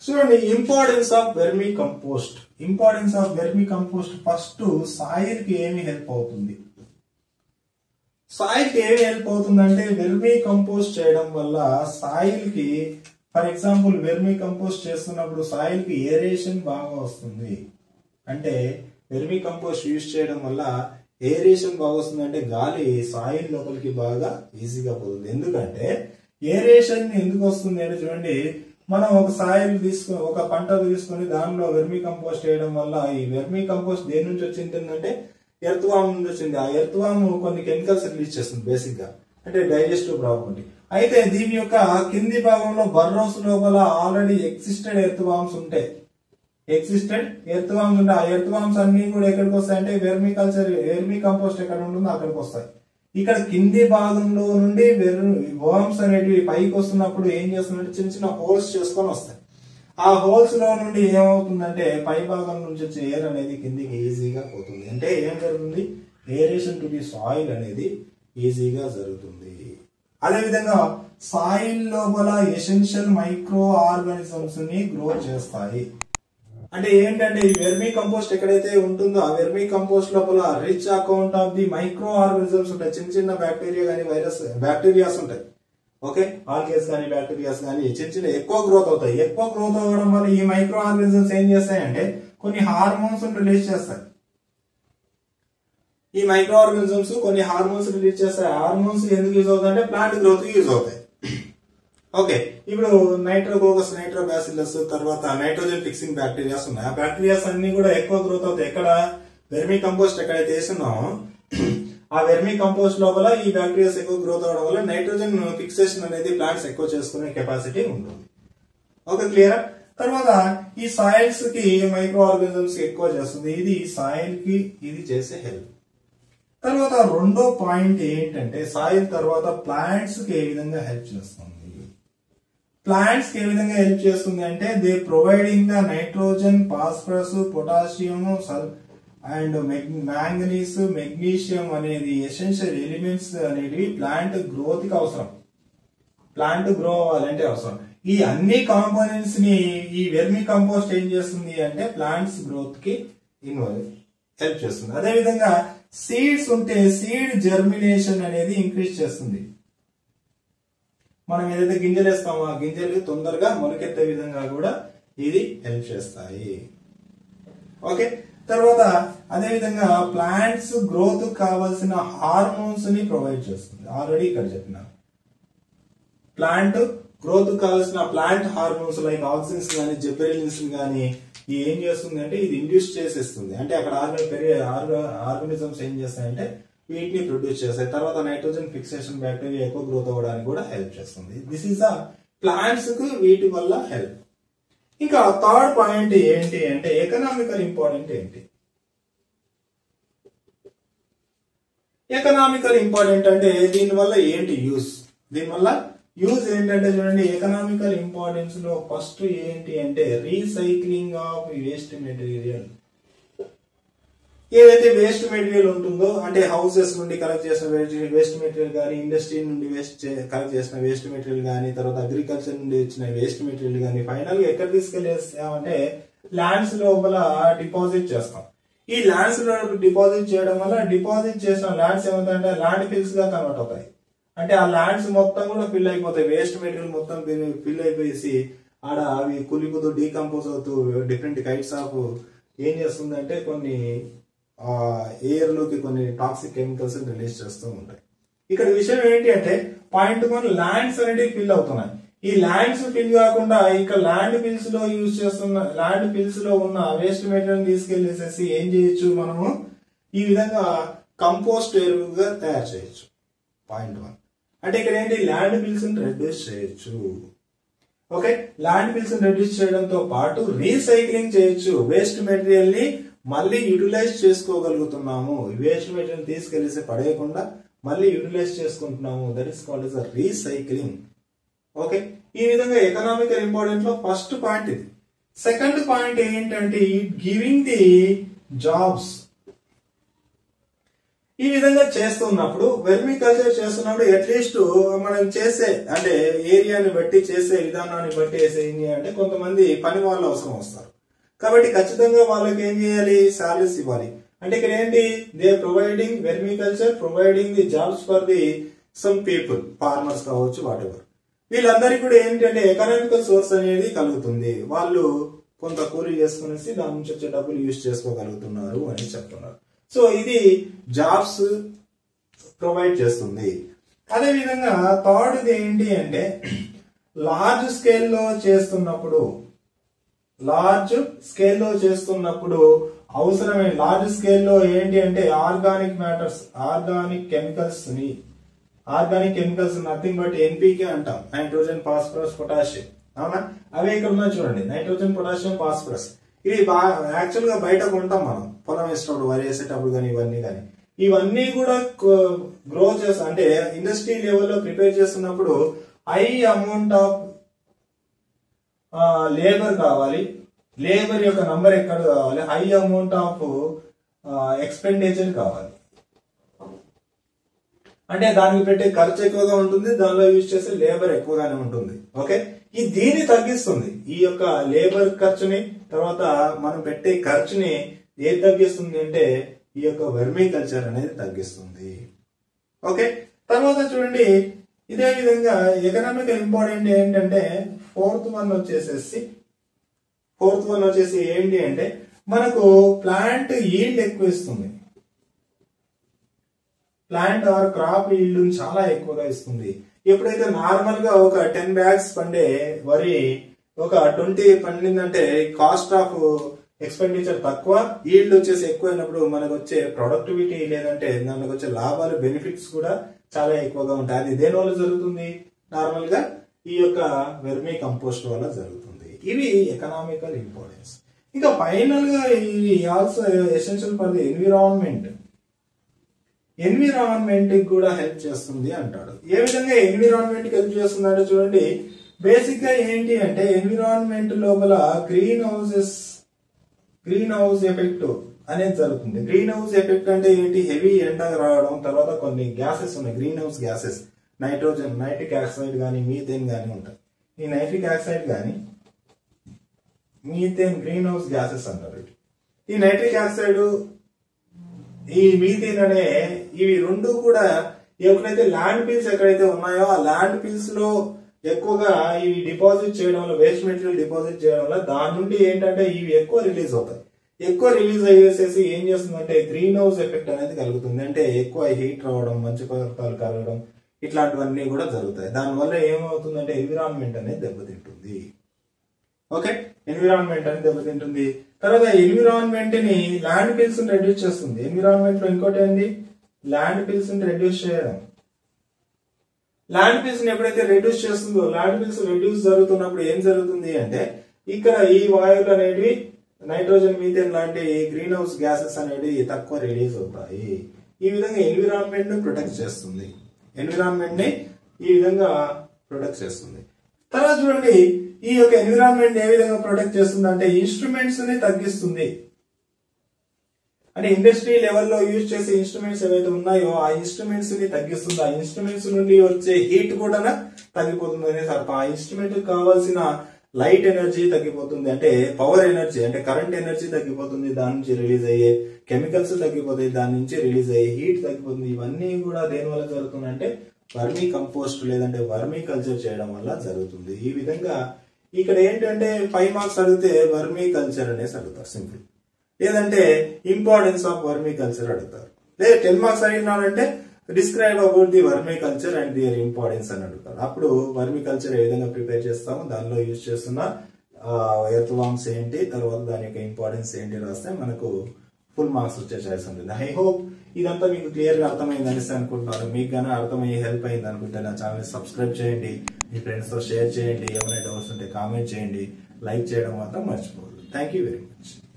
చూడండి importance of vermicompost importance of vermicompost first soil కి ఏమి help అవుతుంది సాయిల్ కి ఏమి హెల్ప్ అవుతుందంటే వెర్మీ కంపోస్ట్ చేయడం వల్ల సాయిల్ కి ఫర్ ఎగ్జాంపుల్ వెర్మీ కంపోస్ట్ చేస్తున్నప్పుడు సాయిల్ కి ఏరేషన్ బాగా వస్తుంది అంటే వెర్మీ కంపోస్ట్ యూజ్ చేయడం వల్ల ఏరేషన్ బాగా వస్తుంది అంటే గాలి సాయిల్ లోపలికి బాగా ఈజీగా పోతుంది ఎందుకంటే ఏరేషన్ ఎందుకు వస్తుంది అంటే చూడండి మనం ఒక సాయిల్ తీసుకొని ఒక పంట తీసుకొని దానిలో వెర్మీ కంపోస్ట్ చేయడం వల్ల ఈ వెర్మీ కంపోస్ట్ దేని నుంచి వచ్చిందంటే ఎర్త్ వామ్ నుంచి వచ్చింది ఆ ఎర్త్ వామ్ కొన్ని కెమికల్స్ రిలీజ్ చేస్తుంది బేసిక్ గా అంటే డైజెస్టివ్ ప్రాబ్లం అయితే దీని యొక్క కింది భాగంలో బర్రోస్ లోపల ఆల్రెడీ ఎగ్జిస్టెడ్ ఎర్త్ వామ్స్ ఉంటాయి ఎగ్జిస్టెడ్ ఎర్త్ వామ్స్ ఉంటాయి ఆ ఎర్త్ వామ్స్ అన్ని కూడా ఎక్కడికి వస్తాయి అంటే వెర్మీ కల్చర్ వెర్మీ కంపోస్ట్ ఎక్కడ ఉంటుందో అక్కడికి వస్తాయి ఇక్కడ కింది భాగంలో నుండి వర్మ్స్ అనేటివి పైకి వస్తున్నప్పుడు ఏం చేస్తుందంటే చిన్న చిన్న హోల్స్ చేసుకొని వస్తాయి ఆ హోల్స్ లో నుండి ఏమవుతుందంటే పై భాగం నుంచి వచ్చే ఎయిర్ అనేది కిందికి ఈజీగా పోతుంది అంటే ఏం జరుగుతుంది ఏరేషన్ టు ది సాయిల్ అనేది ఈజీగా జరుగుతుంది అదేవిధంగా సాయిల్ లోపల ఎసెన్షియల్ మైక్రో ఆర్గానిజమ్స్ ని గ్రో చేస్తాయి అంటే ఏంటంటే ఈ వెర్మీ కంపోస్ట్ ఎక్కడైతే ఉంటుందో ఆ వెర్మీ కంపోస్ట్ లోపల rich account of the microorganisms ఉంటాయి చిన్న చిన్న బ్యాక్టీరియా కానీ వైరస్ బ్యాక్టీరియాస్ ఉంటాయి ఓకే ఆల్గేస్ కానీ బ్యాక్టీరియాస్ కానీ చిన్న చిన్న ఎక్కువ గ్రోత్ అవుతాయి ఎక్కువ గ్రోత్ అవ్వడం వల్ల ఈ మైక్రో ఆర్గానిజమ్స్ ఏం చేస్తాయంటే కొన్ని హార్మోన్స్ రిలీజ్ చేస్తాయి ఈ మైక్రో ఆర్గానిజమ్స్ కొన్ని హార్మోన్స్ రిలీజ్ చేస్తాయి హార్మోన్స్ ఎందుకు యూజ్ అవుతాయి అంటే ప్లాంట్ గ్రోత్ యూజ్ అవుతాయి ఓకే ఇప్పుడు నైట్రోగోగస్ నైట్రోబాసిల్లస్ తర్వాత నైట్రోజన్ ఫిక్సింగ్ బ్యాక్టీరియాస్ ఉన్నాయి ఆ బ్యాక్టీరియాస్ అన్ని కూడా ఎక్కువ గ్రోత్ అవుతాయి ఎక్కడ వెర్మీ కంపోస్ట్ ఎక్కడైతే వేస్తున్నామో ఆ వెర్మీ కంపోస్ట్ లోపల ఈ బ్యాక్టీరియాస్ ఎక్కువ గ్రోత్ అవడం వల్ల నైట్రోజన్ ఫిక్సేషన్ అనేది ప్లాంట్స్ ఎక్కువ చేసుకునే కెపాసిటీ ఉంటుంది ఓకే క్లియర్ తర్వాత ఈ సాయిల్స్ కి మైక్రో ఆర్గానిజమ్స్ ఎక్కువ చేస్తుంది ఇది సాయిల్ కి ఇది చేసే హెల్ప్ తర్వాత రెండో పాయింట్ ఏంటంటే సాయిల్ తర్వాత ప్లాంట్స్ కి ఏ విధంగా హెల్ప్ చేస్తుంది ప్లాంట్స్ కి ఏ విధంగా హెల్ప్ చేస్తుంది అంటే they providing the nitrogen phosphorus potassium and manganese magnesium అనేది ఎసెన్షియల్ ఎలిమెంట్స్ అనేటివి ప్లాంట్ గ్రోత్ కి అవసరం ప్లాంట్ గ్రో అవ్వాలంటే అవసరం ఈ అన్ని కాంపోనెంట్స్ ని ఈ వెర్మి కంపోస్ట్ ఏం చేస్తుంది అంటే ప్లాంట్స్ గ్రోత్ కి ఇన్వాల్వ్ హెల్ప్ చేస్తుంది అదే విధంగా సీడ్స్ ఉంటే సీడ్ జర్మినేషన్ అనేది ఇంక్రీజ్ చేస్తుంది మనం ఏదైతే గింజలు వేస్తామో ఆ గింజలు తొందరగా మొలకెత్తే విధంగా కూడా ఇది హెల్ప్ చేస్తాయి ఓకే తర్వాత అదే విధంగా ప్లాంట్స్ గ్రోత్ కావాల్సిన హార్మోన్స్ ని ప్రొవైడ్ చేస్తుంది ఆల్రెడీ ఇక్కడ చెప్పిన ప్లాంట్ గ్రోత్ కావాల్సిన ప్లాంట్ హార్మోన్స్ లైక్ ఆక్సిన్స్ కానీ జెబెరిలిన్స్ కానీ ఇది ఏం చేస్తుంది అంటే ఇది ఇండ్యూస్ చేసేస్తుంది అంటే అక్కడ ఆర్గన్ పెరిగే ఆర్గానిజమ్స్ ఏం చేస్తాయంటే వీటిని ప్రొడ్యూస్ చేస్తాయి తర్వాత నైట్రోజన్ ఫిక్సేషన్ బ్యాక్టీరియా ఎక్కువ గ్రోత్ అవ్వడానికి కూడా హెల్ప్ చేస్తుంది దిస్ ఈస్ అ ప్లాంట్స్ కు వీటి వల్ల హెల్ప్ ఇంకా థర్డ్ పాయింట్ ఏంటి అంటే ఎకనామికల్ ఇంపార్టెంట్ ఏంటి ఎకనామికల్ ఇంపార్టెంట్ అంటే దీనివల్ల ఏంటి యూస్ దీనివల్ల యూజ్ ఏంటంటే చూడండి ఎకనామికల్ ఇంపార్టెన్స్ లో ఫస్ట్ ఏంటి అంటే రీసైక్లింగ్ ఆఫ్ వేస్ట్ మెటీరియల్ ఏదైతే వేస్ట్ మెటీరియల్ ఉంటుందో అంటే హౌసెస్ నుండి కలెక్ట్ చేసిన వేస్ట్ మెటీరియల్ కానీ ఇండస్ట్రీ నుండి వేస్ట్ కలెక్ట్ చేసిన వేస్ట్ మెటీరియల్ కానీ తర్వాత అగ్రికల్చర్ నుండి వచ్చిన వేస్ట్ మెటీరియల్ కానీ ఫైనల్ గా ఎక్కడ తీసుకెళ్ళేస్తామంటే ల్యాండ్స్ లోపల డిపాజిట్ చేస్తాం ఈ ల్యాండ్స్ లో డిపాజిట్ చేయడం వల్ల డిపాజిట్ చేసిన ల్యాండ్స్ ఏమవుతాయంటే ల్యాండ్ ఫిల్స్ గా కన్వర్ట్ అవుతాయి అంటే ఆ ల్యాండ్స్ మొత్తం కూడా ఫిల్ అయిపోతాయి వేస్ట్ మెటీరియల్ మొత్తం ఫిల్ అయిపోయేసి ఆడ అవి కులిపోతూ డీకంపోజ్ అవుతూ డిఫరెంట్ కైట్స్ ఆఫ్ ఏం చేస్తుందంటే కొన్ని ఎయిర్ లోకి కొన్ని టాక్సిక్ కెమికల్స్ రిలీజ్ చేస్తూ ఉంటాయి ఇక్కడ విషయం ఏంటి అంటే పాయింట్ వన్ ల్యాండ్స్ అనేవి ఫిల్ అవుతున్నాయి ఈ ల్యాండ్స్ ఫిల్ కాకుండా ఇక్కడ ల్యాండ్ ఫిల్స్ లో యూజ్ చేస్తున్న ల్యాండ్ ఫిల్స్ లో ఉన్న వేస్ట్ మెటీరియల్ తీసుకెళ్లేసేసి ఏం చేయొచ్చు మనము ఈ విధంగా కంపోస్ట్ ఎరువుగా తయారు చేయొచ్చు పాయింట్ వన్ అంటే ఇక్కడ ఏంటి ల్యాండ్ బిల్స్ రెడ్యూస్ చేయొచ్చు ఓకే ల్యాండ్ బిల్స్ రెడ్యూస్ చేయడంతో పాటు రీసైక్లింగ్ చేయొచ్చు వేస్ట్ మెటీరియల్ ని మళ్ళీ యూటిలైజ్ చేసుకోగలుగుతున్నాము వేస్ట్ మెటీరియల్ తీసుకెళ్లేసి పడేయకుండా మళ్ళీ యూటిలైజ్ చేసుకుంటున్నాము that is called is recycling okay ఈ విధంగా ఎకనామికల్ ఇంపార్టెంట్ లో ఫస్ట్ పాయింట్ ఇది సెకండ్ పాయింట్ ఏంటంటే గివింగ్ ది జాబ్స్ ఈ విధంగా చేస్తున్నప్పుడు వెర్మి కల్చర్ చేస్తున్నప్పుడు అట్లీస్ట్ మనం చేసే అంటే ఏరియాని బట్టి చేసే విధానాన్ని బట్టి ఏంటి అంటే కొంతమంది పని వాళ్ళు అవసరం వస్తారు కాబట్టి ఖచ్చితంగా వాళ్ళకి ఏం చేయాలి సాలరీస్ ఇవ్వాలి అంటే ఇక్కడ ఏంటి they providing vermiculture providing the jobs for the some people farmers కావచ్చు వాట్ ఎవర్ వీళ్ళందరికీ కూడా ఏంటంటే ఎకనామికల్ సోర్స్ అనేది కలుగుతుంది వాళ్ళు కొంత కూలీ చేసుకునేసి దాని నుంచి వచ్చే డబ్బులు యూజ్ చేసుకోగలుగుతున్నారు అని చెప్తున్నారు సో ఇది జాబ్స్ ప్రొవైడ్ చేస్తుంది అదే విధంగా థర్డ్ ఏంటి అంటే లార్జ్ స్కేల్లో చేస్తున్నప్పుడు లార్జ్ స్కేల్లో చేస్తున్నప్పుడు అవసరమైన లార్జ్ స్కేల్లో ఏంటి అంటే ఆర్గానిక్ మ్యాటర్స్ ఆర్గానిక్ కెమికల్స్ ని organic chemicals nothing but NPK అంటాం నైట్రోజన్ ఫాస్ఫరస్ పొటాషియం అవునా అవే ఇక్కడ ఉన్నాయి చూడండి నైట్రోజన్ పొటాషియం ఫాస్ఫరస్ ఇవి యాక్చువల్ గా బయట కొంటాం మనం పొలం వేసేటప్పుడు వరి వేసేటప్పుడు కానీ ఇవన్నీ కానీ ఇవన్నీ కూడా గ్రో చేస్తాం అంటే ఇండస్ట్రీ లెవెల్లో ప్రిపేర్ చేస్తున్నప్పుడు హై అమౌంట్ ఆఫ్ లేబర్ కావాలి లేబర్ యొక్క నంబర్ ఎక్కడ కావాలి హై అమౌంట్ ఆఫ్ ఎక్స్పెండిచర్ కావాలి అంటే దానికి పెట్టే ఖర్చు ఎక్కువగా ఉంటుంది దానిలో యూజ్ చేసే లేబర్ ఎక్కువగానే ఉంటుంది ఓకే ఈ దీన్ని తగ్గిస్తుంది ఈ యొక్క లేబర్ ఖర్చుని తర్వాత మనం పెట్టే ఖర్చుని ఏది తగ్గిస్తుంది అంటే ఈ యొక్క వెర్మీ కల్చర్ అనేది తగ్గిస్తుంది ఓకే తర్వాత చూడండి ఇదే విధంగా ఎకనామికల్ ఇంపార్టెంట్ ఏంటంటే ఫోర్త్ వన్ వచ్చేసేసి ఫోర్త్ వన్ వచ్చేసి ఏంటి అంటే మనకు ప్లాంట్ ఈల్డ్ ఎక్కువ ఇస్తుంది ప్లాంట్ ఆర్ క్రాప్ ఈల్డ్ చాలా ఎక్కువగా ఇస్తుంది ఎప్పుడైతే నార్మల్ గా ఒక టెన్ బ్యాగ్స్ పండే వరి ఒక ట్వంటీ పండిందంటే కాస్ట్ ఆఫ్ ఎక్స్పెండిచర్ తక్కువ ఈల్డ్ వచ్చేసి ఎక్కువైనప్పుడు మనకు వచ్చే ప్రొడక్టివిటీ లేదంటే మనకు వచ్చే లాభాలు బెనిఫిట్స్ కూడా చాలా ఎక్కువగా ఉంటాయి అది దేని వల్ల జరుగుతుంది నార్మల్ గా ఈ యొక్క వెర్మీ కంపోస్ట్ వల్ల జరుగుతుంది ఇవి ఎకనామికల్ ఇంపార్టెన్స్ ఇంకా ఫైనల్ గా ఇవి also essential for the environment environment కి కూడా హెల్ప్ చేస్తుంది అంటాడు ఏ విధంగా ఎన్విరాన్మెంట్ కి హెల్ప్ చేస్తుంది అంటే చూడండి బేసిక్ గా ఏంటి అంటే ఎన్విరాన్మెంట్ లోపల greenhouses greenhouse effect అనేది జరుగుతుంది గ్రీన్ హౌస్ ఎఫెక్ట్ అంటే ఏంటి హెవీ ఎండ రావడం తర్వాత కొన్ని గ్యాసెస్ ఉన్నాయి greenhouse gases nitrogen nitric oxide కానీ మీథేన్ కానీ ఉంటాయి ఈ నైట్రిక్ ఆక్సైడ్ కానీ మీథేన్ గ్రీన్ హౌస్ గ్యాసెస్ అంటారు ఈ నైట్రిక్ ఆక్సైడ్ ఈ మీథేన్ అనే ఇవి రెండు కూడా ఎక్కడైతే ల్యాండ్ పిల్స్ ఎక్కడైతే ఉన్నాయో ఆ ల్యాండ్ పిల్స్ లో ఎక్కువగా ఇవి డిపాజిట్ చేయడం వల్ల వేస్ట్ మెటీరియల్ డిపాజిట్ చేయడం వల్ల దాని నుండి ఏంటంటే ఇవి ఎక్కువ రిలీజ్ అవుతాయి ఎక్కువ రిలీజ్ అయ్యేసేసి ఏం చేస్తుందంటే గ్రీన్ హౌస్ ఎఫెక్ట్ అనేది కలుగుతుంది అంటే ఎక్కువ హీట్ రావడం మంచి పదార్థాలు కలగడం ఇట్లాంటివన్నీ కూడా జరుగుతాయి దానివల్ల ఏమవుతుందంటే ఎన్విరాన్మెంట్ అనేది దెబ్బతింటుంది ఓకే ఎన్విరాన్మెంట్ అనేది దెబ్బతింటుంది తర్వాత ఎన్విరాన్మెంట్ ని ల్యాండ్ పిల్స్ రెడ్యూస్ చేస్తుంది ఎన్విరాన్మెంట్ లో ఇంకోటి ఏంటి ల్యాండ్ పిల్స్ రెడ్యూస్ చేయడం ల్యాండ్ పిల్స్ ని ఎప్పుడైతే రెడ్యూస్ చేస్తుందో ల్యాండ్ పిల్స్ రెడ్యూస్ జరుగుతున్నప్పుడు ఏం జరుగుతుంది అంటే ఇక్కడ ఈ వాయువులు అనేవి నైట్రోజన్ మీథేన్ లాంటి గ్రీన్ హౌస్ గ్యాసెస్ అనేవి తక్కువ రిలీజ్ అవుతాయి ఈ విధంగా ఎన్విరాన్మెంట్ ని ప్రొటెక్ట్ చేస్తుంది ఎన్విరాన్మెంట్ ని ఈ విధంగా ప్రొటెక్ట్ చేస్తుంది తర్వాత చూడండి ఈ యొక్క ఎన్విరాన్మెంట్ ఏ విధంగా ప్రొటెక్ట్ చేస్తుంది అంటే ఇన్స్ట్రుమెంట్స్ ని తగ్గిస్తుంది అంటే ఇండస్ట్రీ లెవెల్లో యూజ్ చేసే ఇన్స్ట్రుమెంట్స్ ఏవైతే ఉన్నాయో ఆ ఇన్స్ట్రుమెంట్స్ ని తగ్గిస్తుంది ఆ ఇన్స్ట్రుమెంట్స్ నుండి వచ్చే హీట్ కూడా తగ్గిపోతుంది అనేసి అర్థం ఆ ఇన్స్ట్రుమెంట్ కావాల్సిన లైట్ ఎనర్జీ తగ్గిపోతుంది అంటే పవర్ ఎనర్జీ అంటే కరెంట్ ఎనర్జీ తగ్గిపోతుంది దాని నుంచి రిలీజ్ అయ్యే కెమికల్స్ తగ్గిపోతాయి దాని నుంచి రిలీజ్ అయ్యే హీట్ తగ్గిపోతుంది ఇవన్నీ కూడా దేని వల్ల జరుగుతుంది అంటే వర్మీ కంపోస్ట్ లేదంటే వర్మీ కల్చర్ చేయడం వల్ల జరుగుతుంది ఈ విధంగా ఇక్కడ ఏంటంటే ఫైవ్ మార్క్స్ అడిగితే వర్మీ కల్చర్ అనేసి అడుగుతారు సింపుల్ లేదంటే ఇంపార్టెన్స్ ఆఫ్ వర్మీ కల్చర్ అడుగుతారు లేదా టెన్ మార్క్స్ అడిగినారంటే describe about the vermiculture and their importance అని అడుగుతారు అప్పుడు వర్మీ కల్చర్ ఏ విధంగా ప్రిపేర్ చేస్తామో దానిలో యూజ్ చేస్తున్న ఎర్త్ వామ్స్ ఏంటి తర్వాత దాని యొక్క ఇంపార్టెన్స్ ఏంటి రాస్తే మనకు ఫుల్ మార్క్స్ వచ్చే ఛాయిస్ ఉంటుంది ఐ హోప్ ఇదంతా మీకు క్లియర్ గా అర్థమైంది అనేసి అనుకుంటున్నారు మీకు గానీ అర్థమయ్యి హెల్ప్ అయింది అనుకుంటే నా ఛానల్ సబ్స్క్రైబ్ చేయండి మీ ఫ్రెండ్స్ తో షేర్ చేయండి ఏమైనా డౌట్స్ ఉంటే కామెంట్ చేయండి లైక్ చేయడం మాత్రం మర్చిపోవద్దు థ్యాంక్ యూ వెరీ మచ్